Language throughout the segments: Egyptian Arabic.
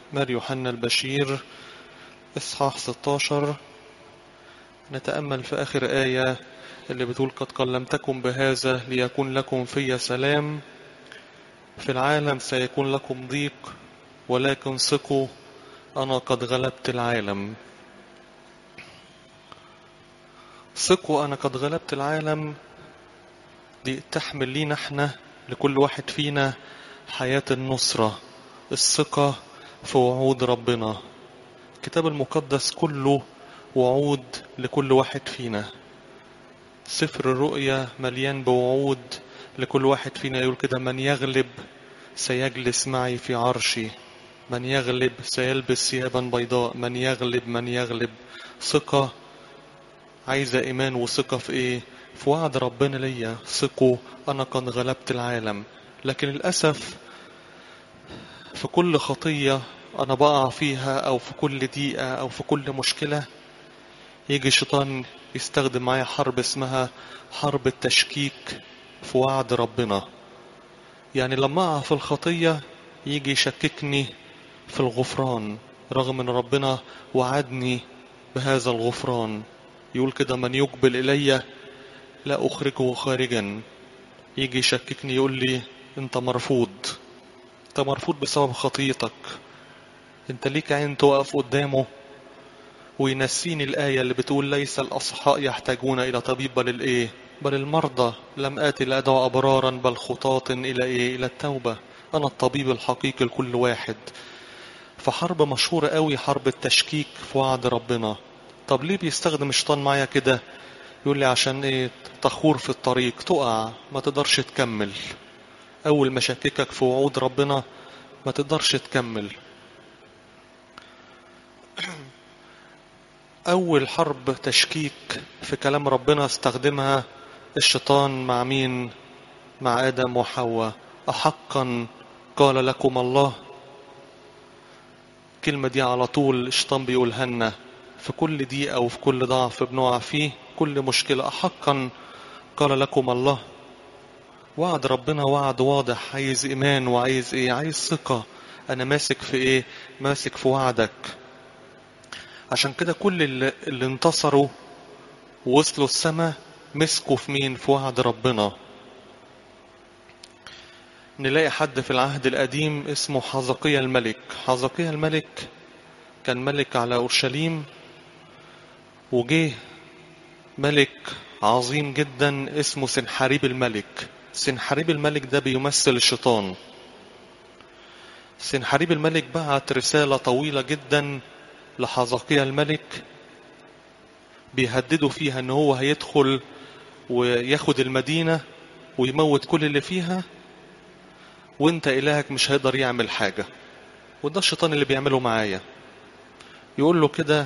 مار يوحنا البشير إصحاح 16 نتأمل في آخر آية اللي بتقول قد كلمتكم بهذا ليكون لكم في سلام في العالم سيكون لكم ضيق ولكن ثقوا أنا قد غلبت العالم ثقوا أنا قد غلبت العالم دي تحمل لينا احنا لكل واحد فينا حياة النصرة الثقة في وعود ربنا الكتاب المقدس كله وعود لكل واحد فينا سفر الرؤيا مليان بوعود لكل واحد فينا يقول كده من يغلب سيجلس معي في عرشي من يغلب سيلبس ثيابا بيضاء من يغلب من يغلب ثقة عايزة إيمان وثقة في إيه في وعد ربنا ليا ثقوا أنا قد غلبت العالم لكن للأسف في كل خطية أنا بقع فيها أو في كل دقيقة أو في كل مشكلة يجي الشيطان يستخدم معايا حرب اسمها حرب التشكيك في وعد ربنا يعني لما أقع في الخطية يجي يشككني في الغفران رغم أن ربنا وعدني بهذا الغفران يقول كده من يقبل إلي لا أخرجه خارجا يجي يشككني يقول لي أنت مرفوض أنت مرفوض بسبب خطيتك أنت ليك عين تقف قدامه وينسيني الآية اللي بتقول ليس الأصحاء يحتاجون إلى طبيب بل الإيه بل المرضى لم آتي لأدعو أبرارا بل خطاة إلى إيه إلى التوبة أنا الطبيب الحقيقي لكل واحد فحرب مشهورة قوي حرب التشكيك في وعد ربنا طب ليه بيستخدم الشيطان معايا كده يقول لي عشان ايه تخور في الطريق تقع ما تقدرش تكمل اول ما شككك في وعود ربنا ما تقدرش تكمل اول حرب تشكيك في كلام ربنا استخدمها الشيطان مع مين مع ادم وحواء احقا قال لكم الله الكلمة دي على طول الشيطان بيقولها لنا في كل دقيقة وفي كل ضعف بنقع فيه كل مشكلة أحقا قال لكم الله وعد ربنا وعد واضح عايز إيمان وعايز إيه عايز ثقة أنا ماسك في إيه ماسك في وعدك عشان كده كل اللي, اللي انتصروا ووصلوا السماء مسكوا في مين في وعد ربنا نلاقي حد في العهد القديم اسمه حزقية الملك حزقية الملك كان ملك على أورشليم وجه ملك عظيم جدا اسمه سنحاريب الملك سنحاريب الملك ده بيمثل الشيطان سنحاريب الملك بعت رسالة طويلة جدا لحزقية الملك بيهددوا فيها ان هو هيدخل وياخد المدينة ويموت كل اللي فيها وانت الهك مش هيقدر يعمل حاجة وده الشيطان اللي بيعمله معايا يقول له كده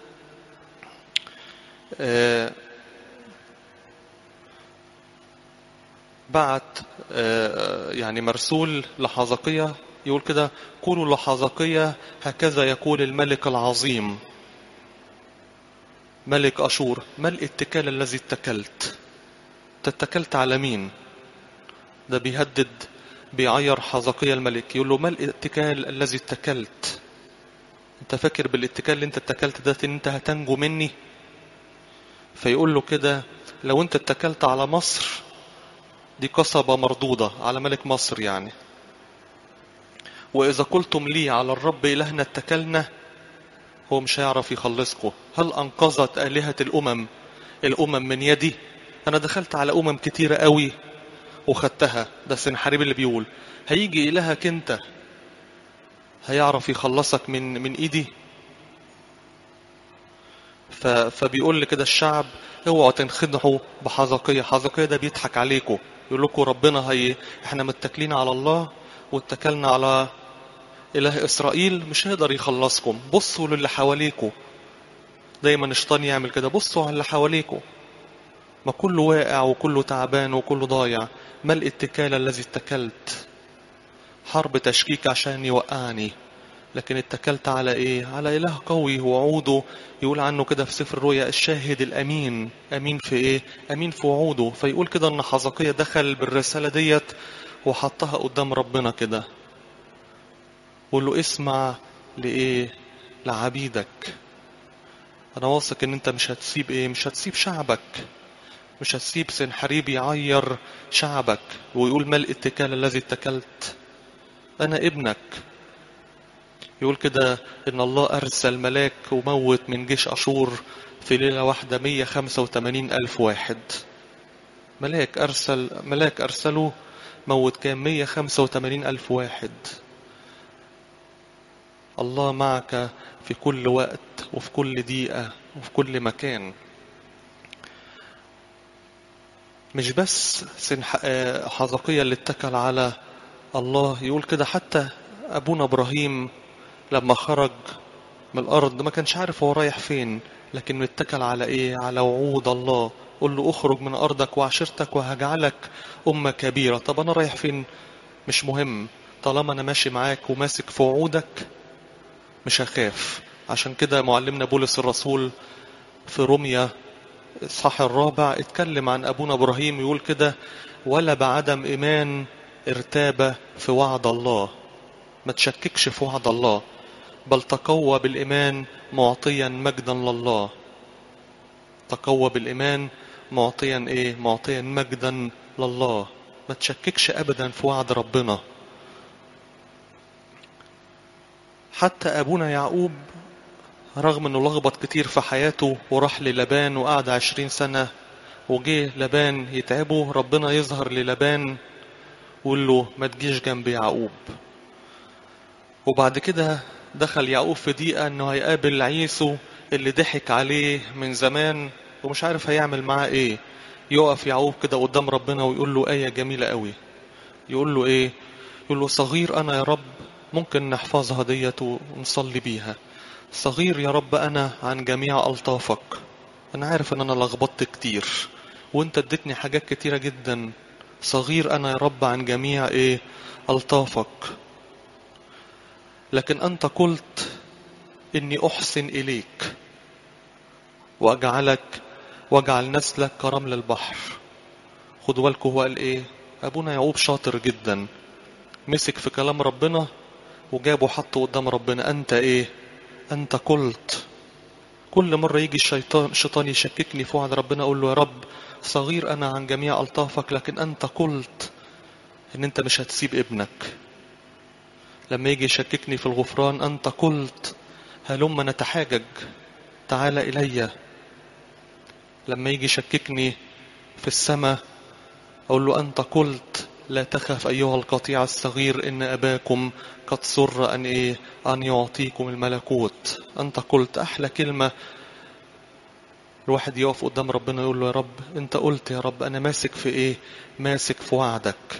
آه بعت آه يعني مرسول لحزقية يقول كده قولوا لحزقية هكذا يقول الملك العظيم ملك أشور ما الاتكال الذي اتكلت تتكلت على مين ده بيهدد بيعير حزقية الملك يقول له ما الاتكال الذي اتكلت انت فاكر بالاتكال اللي انت اتكلت ده ان انت هتنجو مني فيقول له كده لو انت اتكلت على مصر دي قصبة مردودة على ملك مصر يعني وإذا قلتم لي على الرب إلهنا اتكلنا هو مش هيعرف يخلصكم هل أنقذت آلهة الأمم الأمم من يدي أنا دخلت على أمم كتيرة قوي وخدتها ده سنحاريب اللي بيقول هيجي إلهك أنت هيعرف يخلصك من من إيدي فبيقول لي كده الشعب اوعوا تنخدعوا بحزقية حزقية ده بيضحك عليكم يقول لكم ربنا هي احنا متكلين على الله واتكلنا على إله إسرائيل مش هيقدر يخلصكم بصوا للي حواليكم دايما الشيطان يعمل كده بصوا على اللي حواليكم ما كله واقع وكله تعبان وكله ضايع ما الاتكال الذي اتكلت حرب تشكيك عشان يوقعني لكن اتكلت على ايه على اله قوي وعوده يقول عنه كده في سفر الرؤيا الشاهد الامين امين في ايه امين في وعوده فيقول كده ان حزقية دخل بالرسالة ديت وحطها قدام ربنا كده وقول له اسمع لإيه لعبيدك أنا واثق إن أنت مش هتسيب إيه مش هتسيب شعبك مش هتسيب سنحريب يعير شعبك ويقول ما الاتكال الذي اتكلت أنا ابنك يقول كده إن الله أرسل ملاك وموت من جيش أشور في ليلة واحدة 185 ألف واحد ملاك أرسل ملاك أرسله موت كام 185 ألف واحد الله معك في كل وقت وفي كل دقيقة وفي كل مكان مش بس سنح... حزقية اللي اتكل على الله يقول كده حتى أبونا إبراهيم لما خرج من الأرض ما كانش عارف هو رايح فين لكن متكل على إيه على وعود الله قل له اخرج من أرضك وعشيرتك وهجعلك أمة كبيرة طب أنا رايح فين مش مهم طالما أنا ماشي معاك وماسك في وعودك مش هخاف عشان كده معلمنا بولس الرسول في روميا الصح الرابع اتكلم عن أبونا إبراهيم يقول كده ولا بعدم إيمان ارتاب في وعد الله ما تشككش في وعد الله بل تقوى بالإيمان معطيا مجدا لله تقوى بالإيمان معطيا إيه معطيا مجدا لله ما تشككش أبدا في وعد ربنا حتى أبونا يعقوب رغم أنه لخبط كتير في حياته وراح للبان وقعد عشرين سنة وجه لبان يتعبه ربنا يظهر للبان ويقول له ما تجيش جنب يعقوب وبعد كده دخل يعقوب في ضيقة انه هيقابل عيسو اللي ضحك عليه من زمان ومش عارف هيعمل معاه ايه يقف يعقوب كده قدام ربنا ويقول له آية جميلة قوي يقول له ايه يقول له صغير انا يا رب ممكن نحفظها ديت ونصلي بيها صغير يا رب انا عن جميع الطافك انا عارف ان انا لخبطت كتير وانت اديتني حاجات كتيرة جدا صغير انا يا رب عن جميع ايه الطافك لكن انت قلت اني احسن اليك واجعلك واجعل نسلك كرمل البحر خدوا بالكم هو قال ايه ابونا يعقوب شاطر جدا مسك في كلام ربنا وجابه حطه قدام ربنا انت ايه انت قلت كل مرة يجي الشيطان الشيطان يشككني في وعد ربنا اقول له يا رب صغير انا عن جميع الطافك لكن انت قلت ان انت مش هتسيب ابنك لما يجي يشككني في الغفران انت قلت هلم نتحاجج تعال الي لما يجي يشككني في السماء اقول له انت قلت لا تخف ايها القطيع الصغير ان اباكم قد سر ان ايه ان يعطيكم الملكوت انت قلت احلى كلمه الواحد يقف قدام ربنا يقول له يا رب انت قلت يا رب انا ماسك في ايه ماسك في وعدك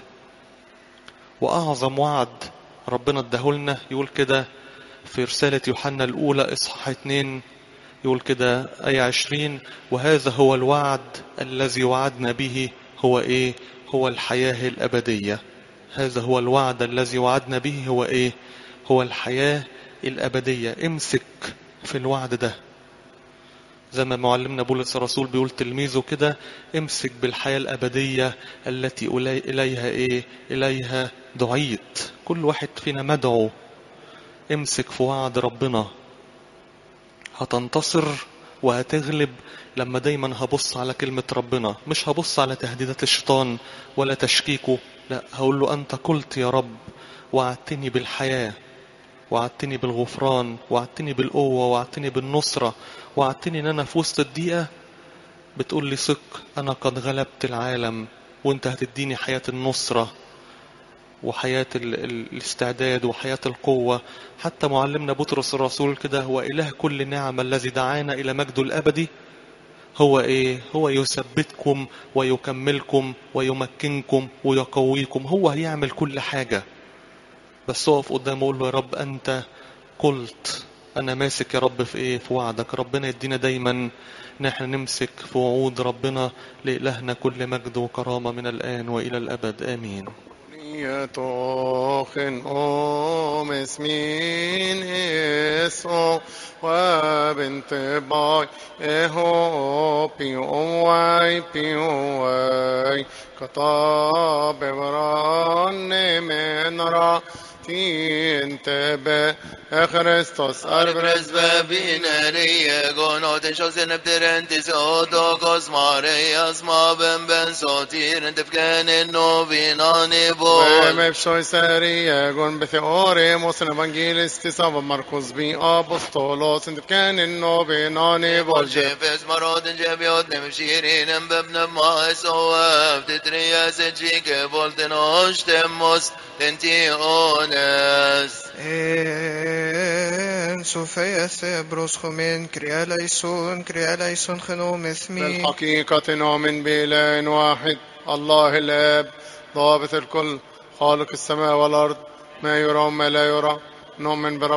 واعظم وعد ربنا اداهولنا يقول كده في رسالة يوحنا الأولى إصحاح 2 يقول كده آية 20 وهذا هو الوعد الذي وعدنا به هو إيه؟ هو الحياة الأبدية هذا هو الوعد الذي وعدنا به هو إيه؟ هو الحياة الأبدية امسك في الوعد ده زي ما معلمنا بولس الرسول بيقول تلميذه كده امسك بالحياة الأبدية التي إليها إيه؟ إليها دعيت كل واحد فينا مدعو امسك في وعد ربنا هتنتصر وهتغلب لما دايما هبص على كلمة ربنا مش هبص على تهديدات الشيطان ولا تشكيكه لا هقول له أنت قلت يا رب وعدتني بالحياة وعدتني بالغفران وعدتني بالقوة وعدتني بالنصرة وعدتني ان انا في وسط الضيقة بتقول لي ثق انا قد غلبت العالم وانت هتديني حياة النصرة وحياة ال ال الاستعداد وحياة القوة حتى معلمنا بطرس الرسول كده هو إله كل نعمة الذي دعانا إلى مجده الأبدي هو إيه هو يثبتكم ويكملكم ويمكنكم ويقويكم هو هيعمل كل حاجة بس اقف قدامه وقول له يا رب أنت قلت أنا ماسك يا رب في إيه في وعدك ربنا يدينا دايما نحن نمسك في وعود ربنا لإلهنا كل مجد وكرامة من الآن وإلى الأبد آمين يتوخن أم اسمين إسو وبنت باي إهو بيوواي بيوواي كتاب بران من را tin tebe Christos arbres Presbebineriye gonotin şosin eptirentis otokos Marias ma ben ben sotirin tefkenin novinani boy. Vem pshoj serie gon betheore mosen evangelistis av Marcos bi apostolos inte kan in novenani volge Jefes marodin jebjot nemşirin embebne maes oev titriyas ecike volten oştemos tentiones. En Sofia Thebros Chomin, Kria Leison, Kria Leison Chenom Ethmi, بالحقيقة نؤمن بإله واحد الله الآب ضابط الكل خالق السماء والأرض ما يرى وما لا يرى نؤمن برب